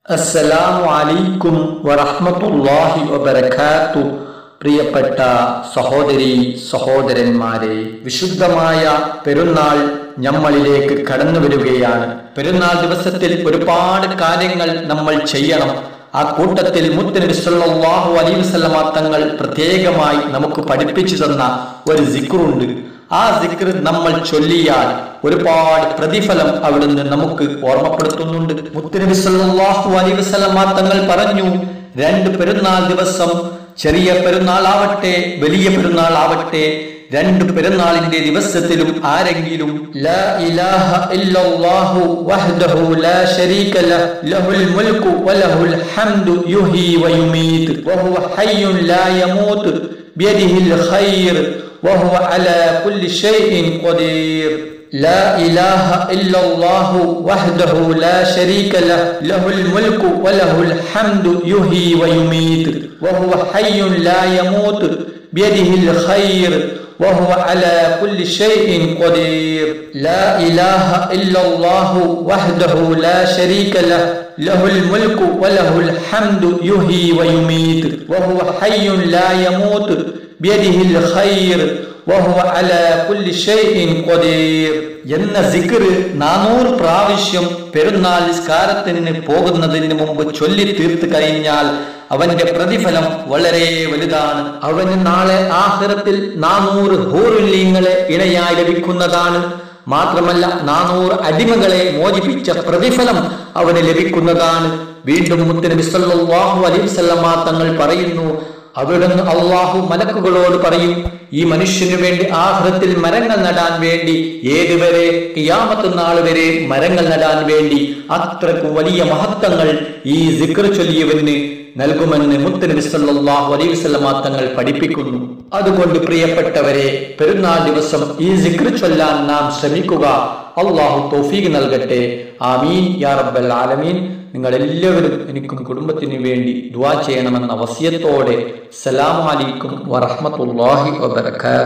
അസ്സലാമു അലൈക്കും വറഹ്മത്തുള്ളാഹി വബറകാത്തു പ്രിയപ്പെട്ട സഹോദരി സഹോദരന്മാരെ വിശുദ്ധമായ പെരുന്നാൾ നമ്മളിലേക്ക് കടന്നു വരികയാണ് പെരുന്നാൾ ദിവസത്തിൽ ഒരുപാട് കാര്യങ്ങൾ നമ്മൾ ചെയ്യണം ആ കൂട്ടത്തിൽ മുത്തനബി സല്ലല്ലാഹു അലൈഹി വസല്ലമ തങ്ങൾ പ്രത്യേകമായി നമുക്ക് പഠിപ്പിച്ചു തന്ന ഒരു സിക്റുണ്ട് ആ സിക്ർ നമ്മൾ ചൊല്ലിയാൽ ഒരുപാട് പ്രതിഫലം അവിടുന്ന് നമുക്ക് ഓർമ്മപ്പെടുത്തുന്നുണ്ട് മുത്തനബി സല്ലല്ലാഹു അലൈഹി വസല്ലമ തങ്ങൾ പറഞ്ഞു രണ്ട് പെരുന്നാൾ ദിവസം ചെറിയ പെരുന്നാൾ ആവട്ടെ വലിയ പെരുന്നാൾ ആവട്ടെ രണ്ട് പെരുന്നാളിന്റെ ദിവസത്തിലും ആരെങ്കിലും ലാ ഇലാഹ ഇല്ലല്ലാഹു വഹ്ദഹു ലാ ശരീക ലഹ് ലഹുൽ മുൽക്കു വലഹുൽ ഹംദു യുഹി വയുമീത് വഹുവ ഹയ്യുൻ ലാ യമൂത് ബിയദിഹിൽ ഖൈർ وهو على كل شيء قدير لا إله إلا الله وحده لا شريك له له الملك وله الحمد يحيي ويميت وهو حي لا يموت بيده الخير وهو على كل شيء قدير لا إله إلا الله وحده لا شريك له له الملك وله الحمد يحيي ويميت وهو حي لا يموت بيده الخير وهو على كل شيء قدير എന്ന സിക്ർ നാനൂറ് പ്രാവശ്യം പെരുന്നാൾ നിസ്കാരത്തിന് പോകുന്നതിന് മുമ്പ് ചൊല്ലി തീർത്ത് കഴിഞ്ഞാൽ അവന്റെ പ്രതിഫലം വളരെ വലുതാണ് അവന് നാളെ ആഹ്റത്തിൽ നാനൂറ് ഹൂറുല്യങ്ങളെ ഇണയായി ലഭിക്കുന്നതാണ് മാത്രമല്ല നാനൂറ് അടിമകളെ മോചിപ്പിച്ച പ്രതിഫലം അവന് ലഭിക്കുന്നതാണ് വീണ്ടും മുത്തനബി സല്ലല്ലാഹു അലൈഹി വസല്ലമ തങ്ങൾ പറയുന്നു അവിടുന്ന് അള്ളാഹു മലക്കുകളോട് പറയും ഈ മനുഷ്യന് വേണ്ടി ആഹ്റത്തിൽ മരങ്ങൾ നടാൻ വേണ്ടി ഏതുവരെ കിയാമത്ത് നാൾ വരെ മരങ്ങൾ നടാൻ വേണ്ടി അത്രക്കും വലിയ മഹത്വങ്ങൾ ഈ സിക്ർ ചൊല്ലിയവന് നൽകുമെന്ന് മുത്തനബി സല്ലല്ലാഹു അലൈഹി വസല്ലമ തങ്ങൾ പഠിപ്പിക്കുന്നു അതുകൊണ്ട് പ്രിയപ്പെട്ടവരെ പെരുന്നാൾ ദിവസം ഈ സിക്ർ ചൊല്ലാൻ നാം ശ്രമിക്കുക അള്ളാഹു തൗഫീഖ് നൽകട്ടെ ആമീൻ യാ റബ്ബൽ ആലമീൻ നിങ്ങൾ എല്ലാവരും എനിക്കും കുടുംബത്തിനു വേണ്ടി ദുആ ചെയ്യണമെന്ന വസിയത്തോടെ സലാം അലൈക്കും വറഹ്മത്തുള്ളാഹി വബറകാതുഹു